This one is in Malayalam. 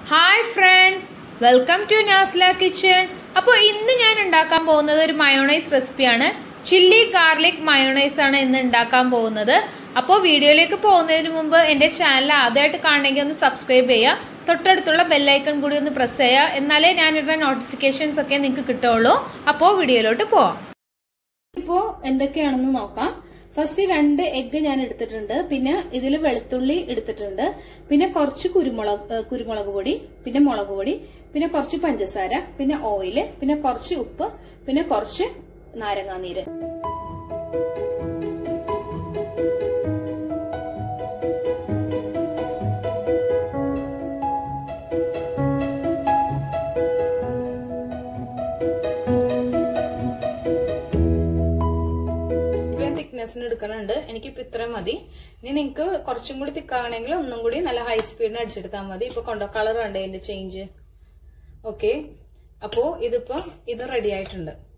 hi friends welcome to Nasla kitchen അപ്പോൾ ഇന്ന് ഞാൻ ഉണ്ടാക്കാൻ പോകുന്നത് ഒരു മയോണൈസ് റെസിപ്പിയാണ് ചില്ലി ഗാർലിക് മയോണൈസ് ആണ് ഇന്ന് ഉണ്ടാക്കാൻ പോകുന്നത് അപ്പോൾ വീഡിയോയിലേക്ക് പോകുന്നതിന് മുമ്പ് എൻ്റെ ചാനൽ ആദ്യമായിട്ട് കാണണമെങ്കിൽ ഒന്ന് സബ്സ്ക്രൈബ് ചെയ്യുക തൊട്ടടുത്തുള്ള ബെല്ലൈക്കൺ കൂടി ഒന്ന് പ്രസ് ചെയ്യുക എന്നാലേ ഞാനിടുന്ന നോട്ടിഫിക്കേഷൻസ് ഒക്കെ നിങ്ങൾക്ക് കിട്ടുള്ളൂ അപ്പോൾ വീഡിയോയിലോട്ട് പോവാം ഇപ്പോൾ എന്തൊക്കെയാണെന്ന് നോക്കാം ഫസ്റ്റ് രണ്ട് എഗ്ഗ് ഞാൻ എടുത്തിട്ടുണ്ട് പിന്നെ ഇതിൽ വെളുത്തുള്ളി എടുത്തിട്ടുണ്ട് പിന്നെ കുറച്ച് കുരുമുളക് ഏ, കുരുമുളക് പൊടി പിന്നെ മുളക് പൊടി പിന്നെ കുറച്ച് പഞ്ചസാര പിന്നെ ഓയില് പിന്നെ കുറച്ച് ഉപ്പ് പിന്നെ കുറച്ച് നാരങ്ങാനീര് ഇത്രയും തിക്നെസ്സിന് എടുക്കണുണ്ട് എനിക്കിപ്പോ ഇത്രയും മതി ഇനി നിങ്ങൾക്ക് കുറച്ചും കൂടി തിക്കാണെങ്കിൽ ഒന്നും കൂടി നല്ല ഹൈ സ്പീഡിന് അടിച്ചെടുത്താൽ മതി ഇപ്പൊ കൊണ്ടോ കളർ ഉണ്ട് ഇതിന്റെ ചേഞ്ച് ഓക്കെ അപ്പോ ഇതിപ്പോ ഇത് റെഡി ആയിട്ടുണ്ട്